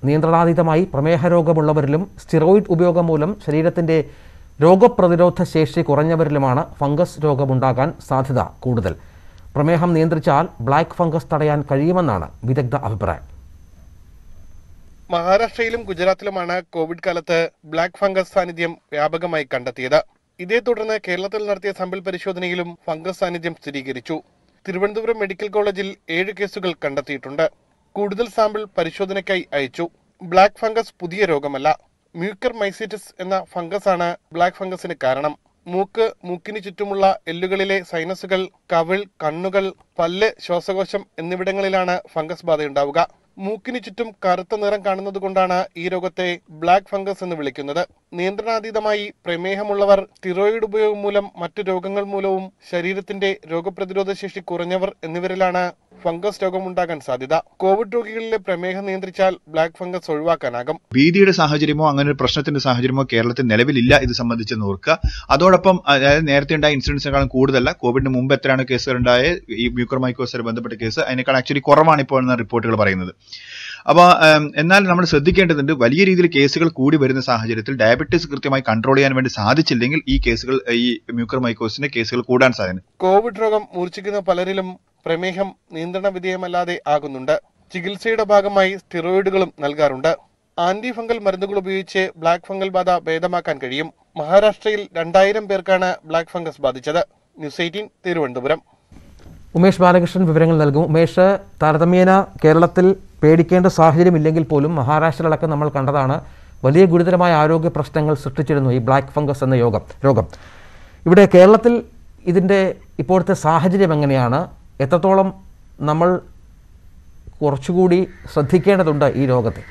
നിയന്ത്രണാതീതമായി പ്രമേഹ രോഗമുള്ളവരിലും സ്റ്റിറോയിഡ് ഉപയോഗം മൂലം ശരീരത്തിൻ്റെ രോഗപ്രതിരോധ ശേഷി കുറഞ്ഞവരിലുമാണ് ഫംഗസ് രോഗമുണ്ടാകാൻ സാധ്യത കൂടുതൽ പ്രമേഹം നിയന്ത്രിച്ചാൽ ബ്ലാക്ക് ഫംഗസ് തടയാൻ കഴിയുമെന്നാണ് വിദഗ്ധ അഭിപ്രായം മഹാരാഷ്ട്രയിലും ഗുജറാത്തിലുമാണ് കോവിഡ് കാലത്ത് ബ്ലാക്ക് ഫംഗസ് സാന്നിധ്യം വ്യാപകമായി കണ്ടെത്തിയത് ഇതേ തുടർന്ന് കേരളത്തിൽ നടത്തിയ സാമ്പിൾ പരിശോധനയിലും ഫംഗസ് സാന്നിധ്യം സ്ഥിരീകരിച്ചു തിരുവനന്തപുരം മെഡിക്കൽ കോളേജിൽ ഏഴ് കേസുകൾ കണ്ടെത്തിയിട്ടുണ്ട് കൂടുതൽ സാമ്പിൾ പരിശോധനയ്ക്കായി അയച്ചു ബ്ലാക്ക് ഫംഗസ് പുതിയ രോഗമല്ല മ്യൂക്കർ മൈസൈറ്റിസ് എന്ന ഫംഗസ് ആണ് ബ്ലാക്ക് ഫംഗസിന് കാരണം മൂക്ക് മൂക്കിന് ചുറ്റുമുള്ള എല്ലുകളിലെ സൈനസുകൾ കവിൾ കണ്ണുകൾ പല്ല് ശ്വാസകോശം എന്നിവിടങ്ങളിലാണ് ഫംഗസ് ബാധയുണ്ടാവുക മൂക്കിന് ചുറ്റും കറുത്ത നിറം കാണുന്നത് കൊണ്ടാണ് ഈ രോഗത്തെ ബ്ലാക്ക് ഫംഗസ് എന്ന് വിളിക്കുന്നത് നിയന്ത്രണാതീതമായി പ്രമേഹമുള്ളവർ സ്റ്റിറോയിഡ് ഉപയോഗം മൂലം മറ്റു രോഗങ്ങൾ മൂലവും ശരീരത്തിന്റെ രോഗപ്രതിരോധ ശേഷി കുറഞ്ഞവർ എന്നിവരിലാണ് ഫംഗസ് രോഗമുണ്ടാകാൻ സാധ്യത കോവിഡ് രോഗികളിലെ പ്രമേഹം നിയന്ത്രിച്ചാൽ ബ്ലാക്ക് ഫംഗസ് ഒഴിവാക്കാനാകും ഭീതിയുടെ സാഹചര്യമോ അങ്ങനെ ഒരു പ്രശ്നത്തിന്റെ സാഹചര്യമോ കേരളത്തിൽ നിലവിലില്ല ഇത് സംബന്ധിച്ച് ഓർക്കുക അതോടൊപ്പം അതായത് നേരത്തെ ഉണ്ടായ ഇൻസിഡൻസിനേക്കാളും കൂടുതലല്ല കോവിഡിന് മുമ്പ് എത്രയാണ് കേസുകൾ ഉണ്ടായ ഈ മ്യൂക്കർമൈക്കോസുമായി ബന്ധപ്പെട്ട കേസ് അതിനേക്കാൾ ആക്ച്വലി കുറവാണ് ഇപ്പോൾ എന്ന റിപ്പോർട്ടുകൾ പറയുന്നത് അപ്പോൾ എന്നാൽ നമ്മൾ ശ്രദ്ധിക്കേണ്ടതുണ്ട് വലിയ രീതിയിൽ കേസുകൾ കൂടി വരുന്ന സാഹചര്യത്തിൽ ഡയബറ്റീസ് കൃത്യമായി കൺട്രോൾ ചെയ്യാൻ വേണ്ടി സാധിച്ചില്ലെങ്കിൽ ഈ കേസുകൾ ഈ മ്യൂക്കർമൈക്കോസിന്റെ കേസുകൾ കൂടാൻ സാധ്യത കോവിഡ് രോഗം മൂർച്ഛിക്കുന്ന പലരിലും പ്രമേഹം നിയന്ത്രണ വിധേയമല്ലാതെ ആകുന്നുണ്ട് ചികിത്സയുടെ ഭാഗമായി സ്റ്റിറോയിഡുകളും നൽകാറുണ്ട് ആന്റി ഫംഗൽ മരുന്നുകൾ ഉപയോഗിച്ച് ബ്ലാക്ക് ഫംഗൽ ബാധ ഭേദമാക്കാൻ കഴിയും മഹാരാഷ്ട്രയിൽ രണ്ടായിരം പേർക്കാണ് ബ്ലാക്ക് ഫംഗസ് ബാധിച്ചത് ന്യൂസ് എയ്റ്റീൻ തിരുവനന്തപുരം ഉമേഷ് ബാലകൃഷ്ണൻ വിവരങ്ങൾ നൽകും ഉമേഷ് താരതമ്യേന കേരളത്തിൽ പേടിക്കേണ്ട സാഹചര്യമില്ലെങ്കിൽ പോലും മഹാരാഷ്ട്രയിലടക്കം നമ്മൾ കണ്ടതാണ് വലിയ ഗുരുതരമായ ആരോഗ്യ പ്രശ്നങ്ങൾ സൃഷ്ടിച്ചിരുന്നു ഈ ബ്ലാക്ക് ഫംഗസ് എന്ന യോഗം രോഗം ഇവിടെ കേരളത്തിൽ ഇതിൻ്റെ ഇപ്പോഴത്തെ സാഹചര്യം എങ്ങനെയാണ് എത്രത്തോളം നമ്മൾ കുറച്ചുകൂടി ശ്രദ്ധിക്കേണ്ടതുണ്ട് ഈ രോഗത്തെ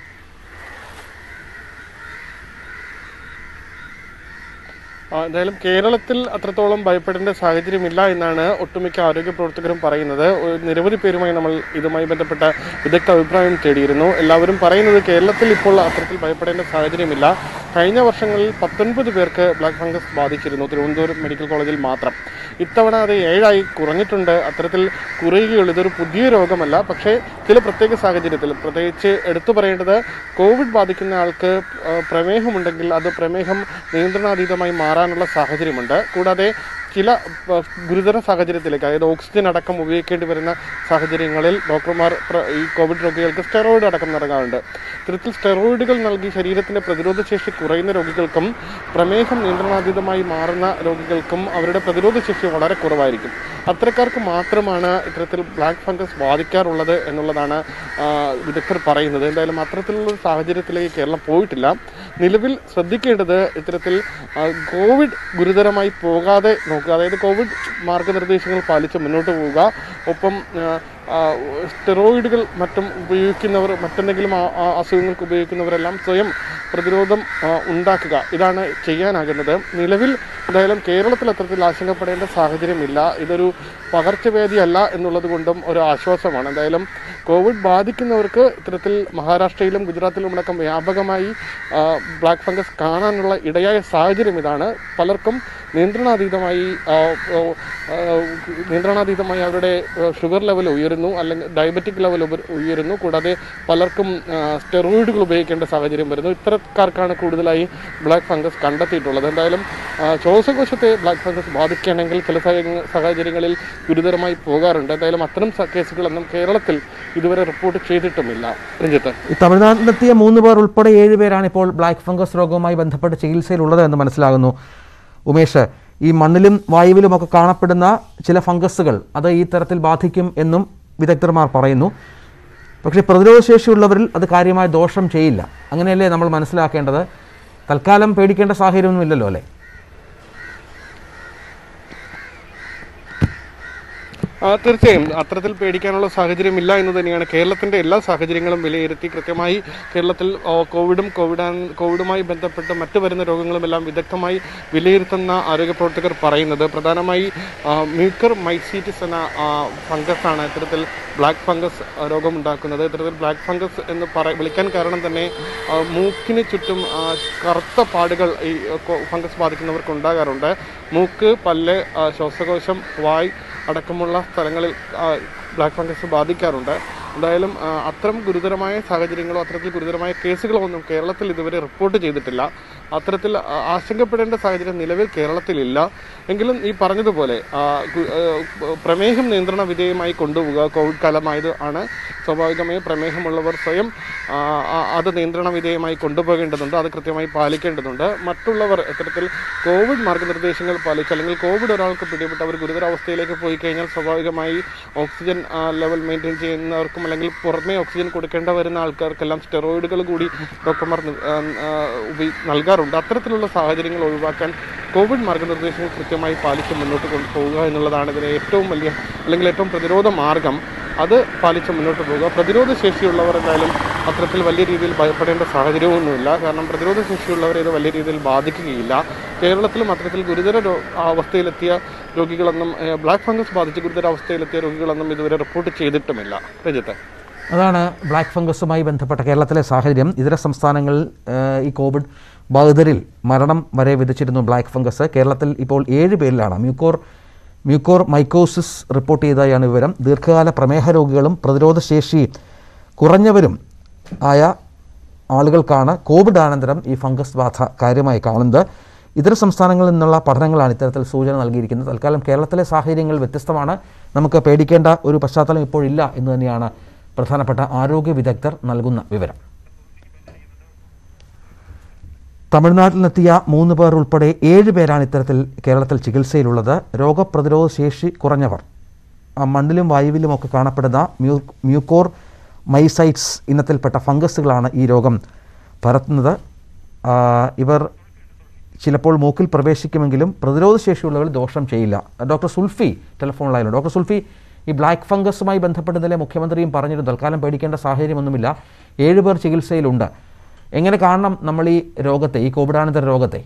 ആ, എന്തായാലും കേരളത്തിൽ അത്രത്തോളം ഭയപ്പെടേണ്ട സാഹചര്യമില്ല എന്നാണ് ഒട്ടുമിക്ക ആരോഗ്യ പ്രവർത്തകരും പറയുന്നത് ഒരു നിരവധി പേരുമായി നമ്മൾ ഇതുമായി ബന്ധപ്പെട്ട വിദഗ്ധ അഭിപ്രായം തേടിയിരുന്നു എല്ലാവരും പറയുന്നത് കേരളത്തിൽ ഇപ്പോൾ അത്തരത്തിൽ ഭയപ്പെടേണ്ട സാഹചര്യമില്ല കഴിഞ്ഞ വർഷങ്ങളിൽ പത്തൊൻപത് പേർക്ക് ബ്ലാക്ക് ഫംഗസ് ബാധിച്ചിരുന്നു തിരുവനന്തപുരം മെഡിക്കൽ കോളേജിൽ മാത്രം ഇത്തവണ അത് ഏഴായി കുറഞ്ഞിട്ടുണ്ട് അത്തരത്തിൽ കുറയുകയുള്ളൂ ഇതൊരു പുതിയ രോഗമല്ല പക്ഷേ ചില പ്രത്യേക സാഹചര്യത്തിൽ പ്രത്യേകിച്ച് എടുത്തു പറയേണ്ടത് കോവിഡ് ബാധിക്കുന്ന ആൾക്ക് ആ, പ്രമേഹമുണ്ടെങ്കിൽ അത് പ്രമേഹം നിയന്ത്രണാതീതമായി മാറാനുള്ള സാഹചര്യമുണ്ട് കൂടാതെ ചില ആ, ഗുരുതര സാഹചര്യത്തിലേക്ക് അതായത് ഓക്സിജൻ അടക്കം ഉപയോഗിക്കേണ്ടി വരുന്ന സാഹചര്യങ്ങളിൽ ഡോക്ടർമാർ പ്ര- ഈ കോവിഡ് രോഗികൾക്ക് സ്റ്റെറോയിഡ് അടക്കം നൽകാറുണ്ട് ഇത്തരത്തിൽ സ്റ്റെറോയിഡുകൾ നൽകി ശരീരത്തിന്റെ പ്രതിരോധ ശേഷി കുറയുന്ന രോഗികൾക്കും പ്രമേഹം നിയന്ത്രണാതീതമായി മാറുന്ന രോഗികൾക്കും അവരുടെ പ്രതിരോധ ശേഷി വളരെ കുറവായിരിക്കും അത്തരക്കാർക്ക് മാത്രമാണ് ഇത്തരത്തിൽ ബ്ലാക്ക് ഫംഗസ് ബാധിക്കാറുള്ളത് എന്നുള്ളതാണ് ആ, വിദഗ്ധർ പറയുന്നത് എന്തായാലും അത്തരത്തിലുള്ള ഒരു സാഹചര്യത്തിലേക്ക് കേരളം പോയിട്ടില്ല നിലവിൽ ശ്രദ്ധിക്കേണ്ടത് ഇത്തരത്തിൽ ആ, കോവിഡ് ഗുരുതരമായി പോകാതെ നോക്കുക അതായത് കോവിഡ് മാർഗനിർദ്ദേശങ്ങൾ പാലിച്ച് മുന്നോട്ട് പോവുക ഒപ്പം ആ, ആ, സ്റ്റെറോയിഡുകൾ മറ്റും ഉപയോഗിക്കുന്നവർ മറ്റെന്തെങ്കിലും ആ- ആ അസുഖങ്ങൾക്ക് ഉപയോഗിക്കുന്നവരെല്ലാം സ്വയം പ്രതിരോധം ആ, ഉണ്ടാക്കുക ഇതാണ് ചെയ്യാനാകുന്നത് നിലവിൽ എന്തായാലും കേരളത്തിൽ അത്തരത്തിൽ ആശങ്കപ്പെടേണ്ട സാഹചര്യമില്ല ഇതൊരു പകർച്ചവ്യാധി അല്ല എന്നുള്ളത് കൊണ്ടും ഒരു ആശ്വാസമാണ് എന്തായാലും കോവിഡ് ബാധിക്കുന്നവർക്ക് ഇത്തരത്തിൽ മഹാരാഷ്ട്രയിലും ഗുജറാത്തിലും അടക്കം വ്യാപകമായി ആ, ബ്ലാക്ക് ഫംഗസ് കാണാനുള്ള ഇടയായ സാഹചര്യം ഇതാണ് പലർക്കും നിയന്ത്രണാതീതമായി ആ, ഓ, ആ, നിയന്ത്രണാതീതമായി അവരുടെ ആ, ഷുഗർ ലെവൽ ഉയരുന്നു അല്ലെങ്കിൽ ഡയബറ്റിക് ലെവൽ ഉപ- ഉയരുന്നു കൂടാതെ പലർക്കും ആ, സ്റ്റെറോയിഡുകൾ ഉപയോഗിക്കേണ്ട സാഹചര്യം വരുന്നു ഇത്തരക്കാർക്കാണ് കൂടുതലായി ബ്ലാക്ക് ഫംഗസ് കണ്ടെത്തിയിട്ടുള്ളത് എന്തായാലും ആ, ശ്വാസകോശത്തെ ബ്ലാക്ക് ഫംഗസ് ബാധിക്കുകയാണെങ്കിൽ ചില സാഹചര്യ- സാഹചര്യങ്ങളിൽ ഗുരുതരമായി പോകാറുണ്ട് എന്തായാലും അത്തരം സ- കേസുകളൊന്നും കേരളത്തിൽ ഇതുവരെ റിപ്പോർട്ട് ചെയ്തിട്ടുമില്ല രഞ്ജിത്ത് ഈ തമിഴ്നാട്ടിലെത്തിയ മൂന്ന് പേർ ഉൾപ്പെടെ ഏഴ് പേരാണ് ഇപ്പോൾ ബ്ലാക്ക് ഫംഗസ് രോഗവുമായി ബന്ധപ്പെട്ട് ചികിത്സയിലുള്ളത് എന്ന് മനസ്സിലാകുന്നു ഉമേഷ് ഈ മണ്ണിലും വായുവിലുമൊക്കെ കാണപ്പെടുന്ന ചില ഫംഗസുകൾ അത് ഈ തരത്തിൽ ബാധിക്കും എന്നും വിദഗ്ധർമാർ പറയുന്നു പക്ഷേ പ്രതിരോധശേഷിയുള്ളവരിൽ അത് കാര്യമായ ദോഷം ചെയ്യില്ല അങ്ങനെയല്ലേ നമ്മൾ മനസ്സിലാക്കേണ്ടത് തൽക്കാലം പേടിക്കേണ്ട സാഹചര്യമൊന്നുമില്ലല്ലോ അല്ലേ ആ, തീർച്ചയായും അത്തരത്തിൽ പേടിക്കാനുള്ള സാഹചര്യമില്ല എന്ന് തന്നെയാണ് കേരളത്തിന്റെ എല്ലാ സാഹചര്യങ്ങളും വിലയിരുത്തി കൃത്യമായി കേരളത്തിൽ ആ, കോവിഡും കോവിഡ് കോവിഡുമായി ബന്ധപ്പെട്ട് മറ്റു വരുന്ന രോഗങ്ങളും എല്ലാം വിദഗ്ധമായി വിലയിരുത്തുന്ന ആരോഗ്യ പ്രവർത്തകർ പറയുന്നത് പ്രധാനമായി ആ, മ്യൂക്കർ മൈസീറ്റിസ് എന്ന ആ, ഫംഗസാണ് ഇത്തരത്തിൽ ബ്ലാക്ക് ഫംഗസ് ആ, രോഗമുണ്ടാക്കുന്നത് ഇത്തരത്തിൽ ബ്ലാക്ക് ഫംഗസ് എന്ന് പറ വിളിക്കാൻ കാരണം തന്നെ ആ, മൂക്കിന് ചുറ്റും ആ, കറുത്ത പാടുകൾ ഈ ആ, കോ- ഫംഗസ് ബാധിക്കുന്നവർക്ക് ഉണ്ടാകാറുണ്ട് മൂക്ക് പല്ല് ആ, ശ്വാസകോശം വായ് അടക്കമുള്ള സ്ഥലങ്ങളിൽ ആ, ബ്ലാക്ക് ഫംഗസ് ബാധിക്കാറുണ്ട് എന്തായാലും ആ, അത്തരം ഗുരുതരമായ സാഹചര്യങ്ങളോ അത്തരത്തിൽ ഗുരുതരമായ കേസുകളോ ഒന്നും കേരളത്തിൽ ഇതുവരെ റിപ്പോർട്ട് ചെയ്തിട്ടില്ല അത്തരത്തിൽ ആ, ആശങ്കപ്പെടേണ്ട സാഹചര്യം നിലവിൽ കേരളത്തിലില്ല എങ്കിലും ഈ പറഞ്ഞതുപോലെ ആ, ഗു- ആ, പ്രമേഹം നിയന്ത്രണ വിധേയമായി കൊണ്ടുപോവുക കോവിഡ് കാലമായത് ആണ് സ്വാഭാവികമായും പ്രമേഹമുള്ളവർ സ്വയം ആ, ആ, അത് നിയന്ത്രണ വിധേയമായി കൊണ്ടുപോകേണ്ടതുണ്ട് അത് കൃത്യമായി പാലിക്കേണ്ടതുണ്ട് മറ്റുള്ളവർ ഇത്തരത്തിൽ കോവിഡ് മാർഗനിർദ്ദേശങ്ങൾ പാലിച്ച് അല്ലെങ്കിൽ കോവിഡ് ഒരാൾക്ക് പിടിപെട്ട് അവർ ഗുരുതരാവസ്ഥയിലേക്ക് പോയി കഴിഞ്ഞാൽ സ്വാഭാവികമായി ഓക്സിജൻ ആ, ലെവൽ മെയിൻറ്റെയിൻ ചെയ്യുന്നവർക്കും അല്ലെങ്കിൽ പുറമേ ഓക്സിജൻ കൊടുക്കേണ്ട വരുന്ന ആൾക്കാർക്കെല്ലാം സ്റ്റെറോയിഡുകൾ കൂടി ഡോക്ടർമാർ നി- ആ, ആ, ഉപയി നൽകാറുണ്ട് അത്തരത്തിലുള്ള സാഹചര്യങ്ങൾ ഒഴിവാക്കാൻ കോവിഡ് മാർഗനിർദ്ദേശങ്ങൾ കൃത്യമായി പാലിച്ച് മുന്നോട്ട് കൊണ്ടുപോവുക എന്നുള്ളതാണ് ഇതിലെ ഏറ്റവും വലിയ അല്ലെങ്കിൽ ഏറ്റവും പ്രതിരോധ മാർഗം അത് പാലിച്ച് മുന്നോട്ട് പോവുക പ്രതിരോധ ശേഷിയുള്ളവർ എന്തായാലും അത്തരത്തിൽ വലിയ രീതിയിൽ ഭയപ്പെടേണ്ട സാഹചര്യമൊന്നുമില്ല കാരണം പ്രതിരോധ ശേഷിയുള്ളവരെ ഇത് വലിയ രീതിയിൽ ബാധിക്കുകയില്ല കേരളത്തിലും അത്തരത്തിൽ ഗുരുതര രോ- അവസ്ഥയിലെത്തിയ രോഗികളൊന്നും ഏഹ്, ബ്ലാക്ക് ഫംഗസ് ബാധിച്ച് ഗുരുതര അവസ്ഥയിലെത്തിയ രോഗികളൊന്നും ഇതുവരെ റിപ്പോർട്ട് ചെയ്തിട്ടുമില്ല രഞ്ജിത്ത് അതാണ് ബ്ലാക്ക് ഫംഗസുമായി ബന്ധപ്പെട്ട കേരളത്തിലെ സാഹചര്യം ഇതര സംസ്ഥാനങ്ങളിൽ ഏഹ്, ഈ കോവിഡ് ബാധിതരിൽ മരണം വരെ വിധിച്ചിരുന്നു ബ്ലാക്ക് ഫംഗസ് കേരളത്തിൽ ഇപ്പോൾ ഏഴ് പേരിലാണ് മ്യൂക്കോർ മ്യൂക്കോർ മൈക്കോസിസ് റിപ്പോർട്ട് ചെയ്തതായാണ് വിവരം ദീർഘകാല പ്രമേഹ രോഗികളും പ്രതിരോധശേഷി കുറഞ്ഞവരും ആയ ആളുകൾക്കാണ് കോവിഡ് അനന്തരം ഈ ഫംഗസ് ബാധ കാര്യമായി കാണുന്നത് ഇതര സംസ്ഥാനങ്ങളിൽ നിന്നുള്ള പഠനങ്ങളാണ് ഇത്തരത്തിൽ സൂചന നൽകിയിരിക്കുന്നത് തൽക്കാലം കേരളത്തിലെ സാഹചര്യങ്ങൾ വ്യത്യസ്തമാണ് നമുക്ക് പേടിക്കേണ്ട ഒരു പശ്ചാത്തലം ഇപ്പോഴില്ല എന്ന് തന്നെയാണ് പ്രധാനപ്പെട്ട ആരോഗ്യ വിദഗ്ധർ നൽകുന്ന വിവരം തമിഴ്നാട്ടിൽ നിന്നെത്തിയ മൂന്ന് പേർ ഉൾപ്പെടെ ഏഴ് പേരാണ് ഇത്തരത്തിൽ കേരളത്തിൽ ചികിത്സയിലുള്ളത് രോഗപ്രതിരോധ ശേഷി കുറഞ്ഞവർ ആ മണ്ണിലും വായുവിലും ഒക്കെ കാണപ്പെടുന്ന മ്യൂ മ്യൂക്കോർ മൈസൈറ്റ്സ് ഇനത്തിൽപ്പെട്ട ഫംഗസുകളാണ് ഈ രോഗം പരത്തുന്നത് ആ, ഇവർ ചിലപ്പോൾ മൂക്കിൽ പ്രവേശിക്കുമെങ്കിലും പ്രതിരോധ ശേഷിയുള്ളവർ ദോഷം ചെയ്യില്ല ഡോക്ടർ സുൽഫി ടെലിഫോൺ ലൈനിൽ ഡോക്ടർ സുൽഫി ഈ ബ്ലാക്ക് ഫംഗസുമായി ബന്ധപ്പെട്ടതിലെ മുഖ്യമന്ത്രിയും പറഞ്ഞിരുന്നു തൽക്കാലം പേടിക്കേണ്ട സാഹചര്യമൊന്നുമില്ല ഏഴുപേർ ചികിത്സയിലുണ്ട് എങ്ങനെ കാണണം നമ്മൾ ഈ രോഗത്തെ ഈ കോവിഡാനന്തര രോഗത്തെ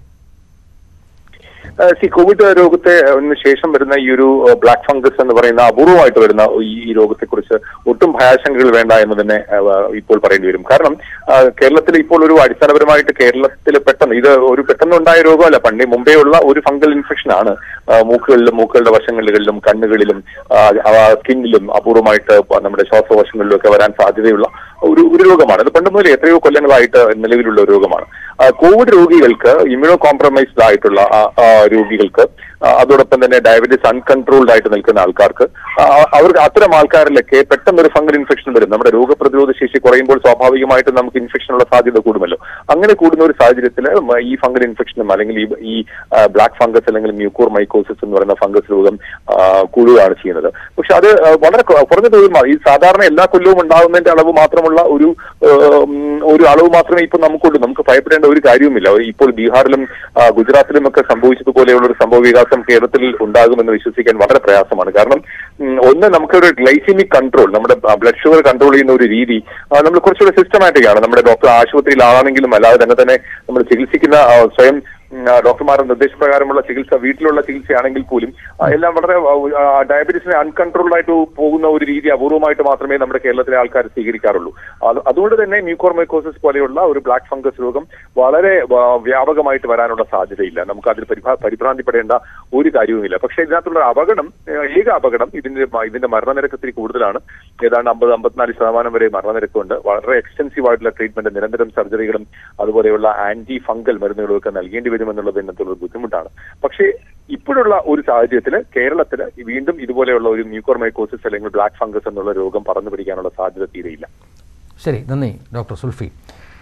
സി കോവിഡ് രോഗത്തെ അതിന് ശേഷം വരുന്ന ഈ ഒരു ബ്ലാക്ക് ഫംഗസ് എന്ന് പറയുന്ന അപൂർവമായിട്ട് വരുന്ന ഈ ഈ രോഗത്തെക്കുറിച്ച് ഒട്ടും ഭയാശങ്കകൾ വേണ്ട എന്ന് തന്നെ ആ, ഇപ്പോൾ പറയേണ്ടി വരും കാരണം ആ, കേരളത്തിൽ ഇപ്പോൾ ഒരു അടിസ്ഥാനപരമായിട്ട് കേരളത്തിൽ പെട്ടെന്ന് ഇത് ഒരു പെട്ടെന്നുണ്ടായ രോഗമല്ല പണ്ടേ മുമ്പേ ഉള്ള ഒരു ഫംഗൽ ഇൻഫെക്ഷൻ ആണ് ആ, മൂക്കുകളിലും മൂക്കുകളുടെ വശങ്ങളിലും കണ്ണുകളിലും സ്കിന്നിലും അപൂർവമായിട്ട് പ- നമ്മുടെ ശ്വാസകോശങ്ങളിലും ഒക്കെ വരാൻ സാധ്യതയുള്ള ഒരു ഒരു രോഗമാണ് ഇത് പണ്ട് മുതലേ എത്രയോ കൊല്ലങ്ങളായിട്ട് നിലവിലുള്ള ഒരു രോഗമാണ് ആ, കോവിഡ് രോഗികൾക്ക് ഇമ്മ്യൂണോ കോംപ്രമൈസ്ഡ് ആയിട്ടുള്ള ആ, ആ, രോഗികൾക്ക് ആ, അതോടൊപ്പം തന്നെ ഡയബറ്റീസ് അൺകൺട്രോൾഡ് ആയിട്ട് നിൽക്കുന്ന ആൾക്കാർക്ക് ആ, അവർക്ക് അത്തരം ആൾക്കാരിലൊക്കെ പെട്ടെന്ന് ഒരു ഫംഗൽ ഇൻഫെക്ഷൻ വരും നമ്മുടെ രോഗപ്രതിരോധ ശേഷി കുറയുമ്പോൾ സ്വാഭാവികമായിട്ടും നമുക്ക് ഇൻഫെക്ഷനുള്ള സാധ്യത കൂടുമല്ലോ അങ്ങനെ കൂടുന്ന ഒരു സാഹചര്യത്തിൽ ഈ ഫംഗൽ ഇൻഫെക്ഷനും അല്ലെങ്കിൽ ഈ ഈ ബ്ലാക്ക് ഫംഗസ് അല്ലെങ്കിൽ മ്യൂക്കോർ മൈക്കോസിസ് എന്ന് പറയുന്ന ഫംഗസ് രോഗം ആ, കൂടുകയാണ് ചെയ്യുന്നത് പക്ഷെ അത് ആ, വളരെ കൊ- കുറഞ്ഞ തോതിൽ മാ- ഈ സാധാരണ എല്ലാ കൊല്ലവും ഉണ്ടാകുന്നതിന്റെ അളവ് മാത്രമുള്ള ഒരു ഉം, ഒരു അളവ് മാത്രമേ ഇപ്പൊ നമുക്കുള്ളൂ നമുക്ക് ഭയപ്പെടേണ്ട ഒരു കാര്യവുമില്ല ഇപ്പോൾ ബീഹാറിലും ആ, ഗുജറാത്തിലും ഒക്കെ സംഭവിച്ചതുപോലെയുള്ള ഒരു സംഭവ വികാസം കേരളത്തിൽ ഉണ്ടാകുമെന്ന് വിശ്വസിക്കാൻ വളരെ പ്രയാസമാണ് കാരണം ഉം, ഒന്ന് നമുക്കൊരു ഗ്ലൈസിമിക് കൺട്രോൾ നമ്മുടെ ബ്ലഡ് ഷുഗർ കൺട്രോൾ ചെയ്യുന്ന ഒരു രീതി ആ, നമ്മൾ കുറച്ചുകൂടെ സിസ്റ്റമാറ്റിക് ആണ് നമ്മുടെ ഡോക്ടർ ആശുപത്രിയിലാണെങ്കിലും അല്ലാതെ തന്നെ തന്നെ നമ്മൾ ചികിത്സിക്കുന്ന ആ, സ്വയം ഉം, ആ, ഡോക്ടർമാരുടെ നിർദ്ദേശപ്രകാരമുള്ള ചികിത്സ വീട്ടിലുള്ള ചികിത്സയാണെങ്കിൽ പോലും ആ, എല്ലാം വളരെ ഡയബറ്റീസിനെ അൺകൺട്രോൾഡ് ആയിട്ട് പോകുന്ന ഒരു രീതി അപൂർവമായിട്ട് മാത്രമേ നമ്മുടെ കേരളത്തിലെ ആൾക്കാർ സ്വീകരിക്കാറുള്ളൂ അത് അതുകൊണ്ട് തന്നെ മ്യൂക്കോർമൈക്കോസിസ് പോലെയുള്ള ഒരു ബ്ലാക്ക് ഫംഗസ് രോഗം വളരെ ആ, വ്യാപകമായിട്ട് വരാനുള്ള സാധ്യതയില്ല നമുക്ക് അതിൽ പരിഭ്രാ- പരിഭ്രാന്തിപ്പെടേണ്ട ഒരു കാര്യവുമില്ല പക്ഷേ ഇതിനകത്തുള്ള അപകടം ആ, ഏക അപകടം ഇതിന്റെ മ- ഇതിന്റെ മരണനിരക്ക് ഇത്തിരി കൂടുതലാണ് ഏതാണ്ട് അമ്പത് അമ്പത്തിനാല് ശതമാനം വരെ മരണനിരക്കുണ്ട് വളരെ എക്സ്റ്റൻസീവ് ആയിട്ടുള്ള ട്രീറ്റ്മെന്റ് നിരന്തരം സർജറികളും അതുപോലെയുള്ള ആന്റി ഫംഗൽ മരുന്നുകളും ഒക്കെ നൽകേണ്ടി വരുമെന്നുള്ളത് ഇതിനകത്തുള്ള ബുദ്ധിമുട്ടാണ് പക്ഷേ ഇപ്പോഴുള്ള ഒരു സാഹചര്യത്തിൽ കേരളത്തിൽ വീണ്ടും ഇതുപോലെയുള്ള ഒരു മ്യൂക്കോർമൈക്കോസിസ് അല്ലെങ്കിൽ ബ്ലാക്ക് ഫംഗസ് എന്നുള്ള രോഗം പറന്നു പിടിക്കാനുള്ള സാധ്യത തീരെയില്ല ശരി നന്ദി ഡോക്ടർ സുൽഫി